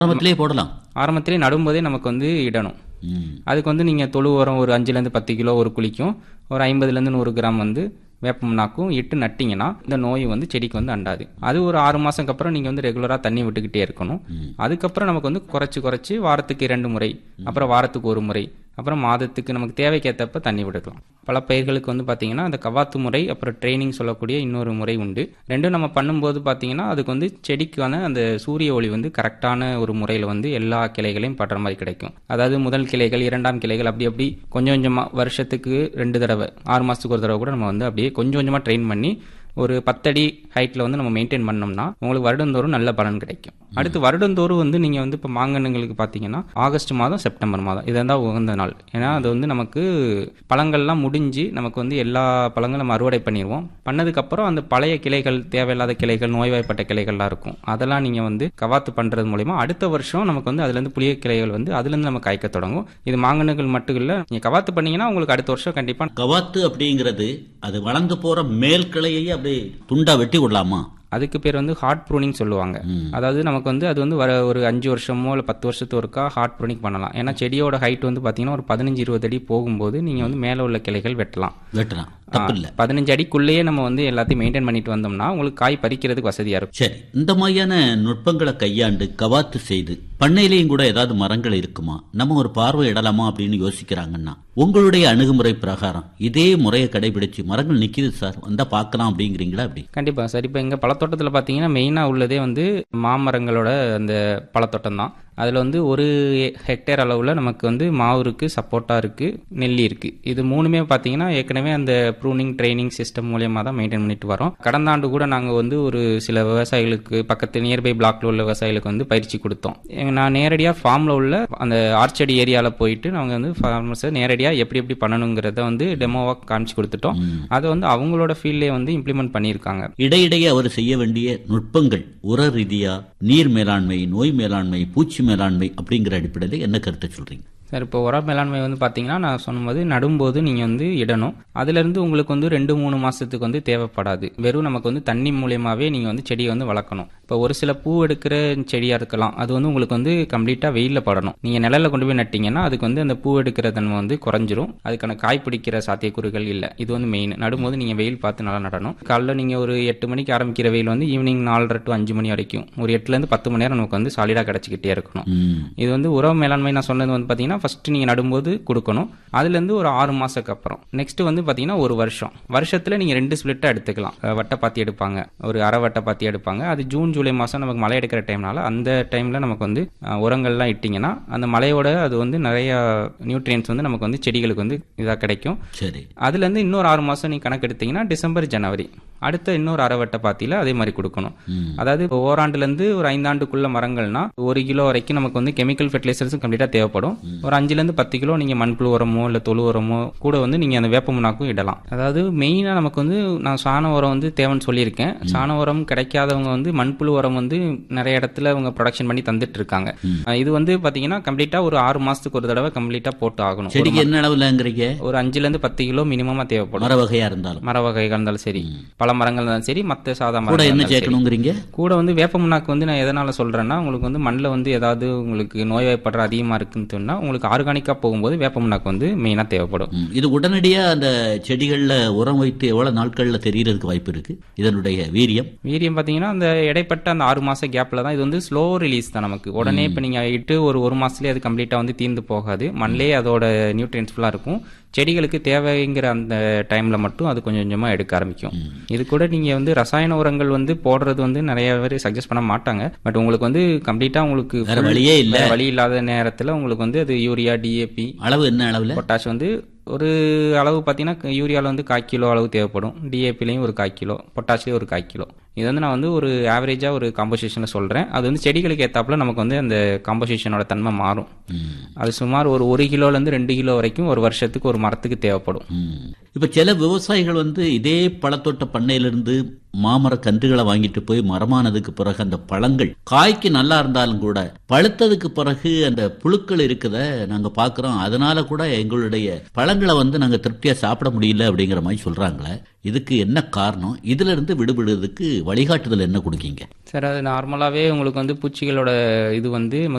ஆரம்பத்திலே போடலாம் ஆரம்பத்திலே நடும்போதே நமக்கு வந்து இடணும் ம். அதுக்கு வந்து நீங்கள் தொழு உரம் ஒரு அஞ்சுலேருந்து பத்து கிலோ ஒரு குழிக்கும் ஒரு ஐம்பதுலேருந்து நூறு கிராம் வந்து வேப்பம்னாக்கும் இட்டு நட்டிங்கன்னா இந்த நோய் வந்து செடிக்கு வந்து அண்டாது அது ஒரு ஆறு மாதத்துக்கு அப்புறம் நீங்கள் வந்து ரெகுலராக தண்ணி விட்டுக்கிட்டே இருக்கணும் அதுக்கப்புறம் நமக்கு வந்து குறைச்சி குறைச்சி வாரத்துக்கு இரண்டு முறை அப்புறம் வாரத்துக்கு ஒரு முறை அப்புறம் மாதத்துக்கு நமக்கு தேவைக்கேற்றப்ப தண்ணி விட்டுக்கலாம் பல பயிர்களுக்கு வந்து பார்த்தீங்கன்னா அந்த கவாத்து முறை அப்புறம் ட்ரைனிங் சொல்லக்கூடிய இன்னொரு முறை உண்டு ரெண்டும் நம்ம பண்ணும்போது பார்த்தீங்கன்னா அதுக்கு வந்து செடிக்கான அந்த சூரிய ஒளி வந்து கரெக்டான ஒரு முறையில் வந்து எல்லா கிளைகளையும் படுற மாதிரி கிடைக்கும் அதாவது முதல் கிளைகள் இரண்டாம் கிளைகள் அப்படி அப்படி கொஞ்சம் கொஞ்சமாக வருஷத்துக்கு ரெண்டு தடவை ஆறு மாதத்துக்கு ஒரு தடவை கூட நம்ம வந்து அப்படியே கொஞ்சம் கொஞ்சமாக ட்ரெயின் பண்ணி ஒரு பத்தடி ஹைட்டில் வந்து நம்ம மெயின்டைன் பண்ணோம்னா உங்களுக்கு வருடந்தோறும் நல்ல பலன் கிடைக்கும் அடுத்து வருடந்தோறும் வந்து நீங்கள் வந்து இப்போ மாங்கன்னுங்களுக்கு பார்த்தீங்கன்னா ஆகஸ்ட் மாதம் செப்டம்பர் மாதம் இதான் உகந்த நாள் ஏன்னா அது வந்து நமக்கு பழங்கள்லாம் முடிஞ்சு நமக்கு வந்து எல்லா பழங்களும் நம்ம அறுவடை பண்ணிடுவோம் பண்ணதுக்கப்புறம் அந்த பழைய கிளைகள் தேவையில்லாத கிளைகள் நோய்வாய்ப்பட்ட கிளைகள்லாம் இருக்கும் அதெல்லாம் நீங்கள் வந்து கவாத்து பண்ணுறது மூலிமா அடுத்த வருஷம் நமக்கு வந்து அதுலேருந்து புளிய கிளைகள் வந்து அதுலேருந்து நம்ம காய்க்க தொடங்கும் இது மாங்கன்னுகள் மட்டும் இல்லை நீங்கள் கவாத்து பண்ணீங்கன்னா உங்களுக்கு அடுத்த வருஷம் கண்டிப்பாக கவாத்து அப்படிங்கிறது அது வளர்ந்து போற மேல் கிளையையே அப்படியே துண்டா வெட்டி விடலாமா அதுக்கு பேர் வந்து ஹார்ட் ப்ரூனிங் சொல்லுவாங்க அதாவது நமக்கு வந்து அது வந்து வர ஒரு அஞ்சு வருஷமோ இல்லை பத்து வருஷத்து ஒருக்கா ஹார்ட் ப்ரூனிங் பண்ணலாம் ஏன்னா செடியோட ஹைட் வந்து பார்த்தீங்கன்னா ஒரு பதினஞ்சு இருபது அடி போகும்போது நீங்கள் வந்து மேலே உள்ள கிளைகள் வெட்டலாம் வெட்டலாம் தப்பு இல்ல பதினஞ்சு அடிக்குள்ளேயே நம்ம வந்து எல்லாத்தையும் மெயின்டைன் பண்ணிட்டு வந்தோம்னா உங்களுக்கு காய் பறிக்கிறதுக்கு வசதியாக இருக்கும் சரி இந்த மாதிரியான நுட்பங்களை கையாண்டு கவாத்து செய்து பண்ணையிலையும் கூட ஏதாவது மரங்கள் இருக்குமா நம்ம ஒரு பார்வை இடலாமா அப்படின்னு யோசிக்கிறாங்கன்னா உங்களுடைய அணுகுமுறை பிரகாரம் இதே முறையை கடைபிடிச்சு மரங்கள் நிக்குது சார் வந்தா பார்க்கலாம் அப்படிங்கிறீங்களா அப்படி கண்டிப்பாக சார் இப்போ எங்கள் பழத்தோட்டத்தில் பார்த்தீங்கன்னா மெயினாக உள்ளதே வந்து மாமரங்களோட அந்த பழத்தோட்டம் தான் அதில் வந்து ஒரு ஹெக்டேர் அளவில் நமக்கு வந்து மாவு இருக்குது சப்போட்டா இருக்குது நெல்லி இருக்குது இது மூணுமே பார்த்தீங்கன்னா ஏற்கனவே அந்த ப்ரூனிங் ட்ரைனிங் சிஸ்டம் மூலியமாக தான் மெயின்டைன் பண்ணிட்டு வரோம் கடந்த ஆண்டு கூட நாங்கள் வந்து ஒரு சில விவசாயிகளுக்கு பக்கத்து நியர்பை பிளாக்ல உள்ள விவசாயிகளுக்கு வந்து பயிற்சி கொடுத்தோம் எங்க- நான் நேரடியாக ஃபார்மில் உள்ள அந்த ஆர்ச்சடி ஏரியாவில் போயிட்டு நாங்கள் வந்து ஃபார்மர்ஸை நேரடியாக எப்படி எப்படி பண்ணணுங்கிறத வந்து டெமோவாக காமிச்சு கொடுத்துட்டோம் அதை வந்து அவங்களோட ஃபீல்ட்லேயே வந்து இம்ப்ளிமெண்ட் பண்ணியிருக்காங்க இடையிடையே அவர் செய்ய வேண்டிய நுட்பங்கள் உர ரீதியா நீர் மேலாண்மை நோய் மேலாண்மை பூச்சி மேலாண்மை அப்படிங்கிற அடிப்படையில் என்ன கருத்தை சொல்றீங்க சார் இப்போ உர மேலாண்மை வந்து பார்த்தீங்கன்னா நான் சொன்னபோது நடும்போது நீங்கள் வந்து இடணும் அதுலேருந்து உங்களுக்கு வந்து ரெண்டு மூணு மாதத்துக்கு வந்து தேவைப்படாது வெறும் நமக்கு வந்து தண்ணி மூலியமாகவே நீங்கள் வந்து செடியை வந்து வளர்க்கணும் இப்போ ஒரு சில பூ எடுக்கிற செடியாக இருக்கலாம் அது வந்து உங்களுக்கு வந்து கம்ப்ளீட்டாக வெயிலில் படணும் நீங்கள் நிழல்ல கொண்டு போய் நட்டிங்கன்னா அதுக்கு வந்து அந்த பூ எடுக்கிற தன்மை வந்து குறைஞ்சிரும் அதுக்கான காய் பிடிக்கிற சாத்தியக்கூறுகள் இல்லை இது வந்து மெயின் நடும்போது நீங்கள் வெயில் பார்த்து நல்லா நடணும் காலைல நீங்கள் ஒரு எட்டு மணிக்கு ஆரம்பிக்கிற வெயில் வந்து ஈவினிங் நாலரை டு அஞ்சு மணி வரைக்கும் ஒரு எட்டுலேருந்து பத்து மணி நேரம் நமக்கு வந்து சாலிடாக கிடச்சிக்கிட்டே இருக்கணும் ம். இது வந்து உறவு மேலாண்மை நான் சொன்னது வந்து பார்த்தீங்கன்னா ஃபர்ஸ்ட் நீங்கள் நடும்போது கொடுக்கணும் அதுலேருந்து ஒரு ஆறு மாதத்துக்கு அப்புறம் நெக்ஸ்ட் வந்து பார்த்தீங்கன்னா ஒரு வருஷம் வருஷத்தில் நீங்கள் ரெண்டு ஸ்பிளிட்டாக எடுத்துக்கலாம் அஹ் வட்டை பாத்தி எடுப்பாங்க ஒரு அரை வட்டை பாத்தி எடுப்பாங்க அது ஜூன் ஜூலை மாதம் நமக்கு மழை எடுக்கிற டைம்னால அந்த டைமில் நமக்கு வந்து அஹ், உரங்கள்லாம் இட்டிங்கன்னா அந்த மழையோட அது வந்து நிறைய நியூட்ரியன்ஸ் வந்து நமக்கு வந்து செடிகளுக்கு வந்து இதாக கிடைக்கும் சரி அதுலேருந்து இன்னொரு ஆறு மாதம் நீங்கள் கணக்கு எடுத்தீங்கன்னா டிசம்பர் ஜனவரி அடுத்த இன்னொரு அரைவட்டை பாத்தியில் அதே மாதிரி கொடுக்கணும் அதாவது இப்போ ஓராண்டுலேருந்து ஒரு ஐந்தாண்டுக்குள்ள மரங்கள்னா ஒரு கிலோ வரைக்கும் நமக்கு வந்து கெமிக்கல் ஃபெர்டிலைசர்ஸும் கம்ப்ளீட்டாக தேவைப்படும் ஒரு அஞ்சுலேருந்து பத்து கிலோ நீங்கள் மண்புழு உரமோ இல்லை தொழு உரமோ கூட வந்து நீங்கள் அந்த வேப்ப முன்னாக்கும் இடலாம் அதாவது மெயினாக நமக்கு வந்து நான் சாண உரம் வந்து தேவைன்னு சொல்லியிருக்கேன் சாண உரம் கிடைக்காதவங்க வந்து மண்புழு உரம் வந்து நிறைய இடத்துல அவங்க ப்ரொடக்ஷன் பண்ணி தந்துட்டு இருக்காங்க அஹ் இது வந்து பார்த்தீங்கன்னா கம்ப்ளீட்டாக ஒரு ஆறு மாதத்துக்கு ஒரு தடவை கம்ப்ளீட்டாக போட்டு ஆகணும் ஒரு செடிக்கு என்ன அளவுலங்கிறீங்க ஒரு அஞ்சுல இருந்து பத்து கிலோ மினிமமா தேவைப்படும் மர வகையா இருந்தாலும் மர வகைகள் இருந்தாலும் சரி பல மரங்கள் இருந்தாலும் சரி மற்ற சாதா கூட மரங்கள் என்ன இருந்தாலும் சரி. சேர்க்கணுங்கிறீங்க கூட வந்து வேப்ப முன்னாக்கு வந்து நான் எதனால சொல்றேன்னா உங்களுக்கு வந்து மண்ணில் வந்து ஏதாவது உங்களுக்கு நோய்வாய்ப்படுற அதிகமா இருக்குன்னு சொன்னா உங்களுக்கு ஆர்கானிக்கா போகும்போது வேப்ப முன்னாக்கு வந்து மெயினா தேவைப்படும் ம், இது உடனடியா அந்த செடிகள்ல உரம் வைத்து எவ்வளவு நாட்கள்ல தெரியறதுக்கு வாய்ப்பு இருக்கு இதனுடைய வீரியம் வீரியம் பார்த்தீங்கன்னா அந்த இடைப்பட்ட அந்த ஆறு மாச கேப்ல தான் இது வந்து ஸ்லோ ரிலீஸ் தான் நமக்கு உடனே இப்போ நீங்க இட்டு ஒரு ஒரு மாசத்துலயே அது கம்ப்ளீட்டா வந்து தீர்ந்து போகாது மண்ணிலே அதோட நியூட்ரியன்ஸ் ஃபுல்லாக இருக்கும் செடிகளுக்கு தேவைங்கிற அந்த டைம்ல மட்டும் அது கொஞ்சம் கொஞ்சமா எடுக்க ஆரம்பிக்கும் இது கூட நீங்க வந்து ரசாயன உரங்கள் வந்து போடுறது வந்து நிறைய பேர் சஜஸ்ட் பண்ண மாட்டாங்க பட் உங்களுக்கு வந்து கம்ப்ளீட்டா உங்களுக்கு வேற full- வழியே இல்ல. வேற வழி இல்லாத நேரத்துல உங்களுக்கு வந்து அது யூரியா டிஏபி அளவு என்ன அளவுல பொட்டாஷ் வந்து ஒரு அளவு பார்த்தீங்கன்னா யூரியாவில் வந்து கால் கிலோ அளவு தேவைப்படும் டிஏபிலையும் ஒரு கால் கிலோ பொட்டாஷ்லேயும் ஒரு கால் கிலோ இது வந்து நான் வந்து ஒரு ஆவரேஜாக ஒரு காம்போசிஷனில் சொல்கிறேன் அது வந்து செடிகளுக்கு ஏற்றாப்புல நமக்கு வந்து அந்த காம்போசிஷனோட தன்மை மாறும் அது சுமார் ஒரு ஒரு கிலோலேருந்து ரெண்டு கிலோ வரைக்கும் ஒரு வருஷத்துக்கு ஒரு மரத்துக்கு தேவைப்படும் ம். இப்ப சில விவசாயிகள் வந்து இதே பழத்தோட்ட பண்ணையிலிருந்து மாமர கன்றுகளை வாங்கிட்டு போய் மரமானதுக்கு பிறகு அந்த பழங்கள் காய்க்கு நல்லா இருந்தாலும் கூட பழுத்ததுக்கு பிறகு அந்த புழுக்கள் இருக்குத நாங்க பாக்குறோம் அதனால கூட எங்களுடைய பழங்களை வந்து நாங்க திருப்தியா சாப்பிட முடியல அப்படிங்கிற மாதிரி சொல்றாங்களே இதுக்கு என்ன காரணம் இதுல இருந்து விடுபடுறதுக்கு வழிகாட்டுதல் என்ன கொடுக்கீங்க சார் அது நார்மலாகவே உங்களுக்கு வந்து பூச்சிகளோட இது வந்து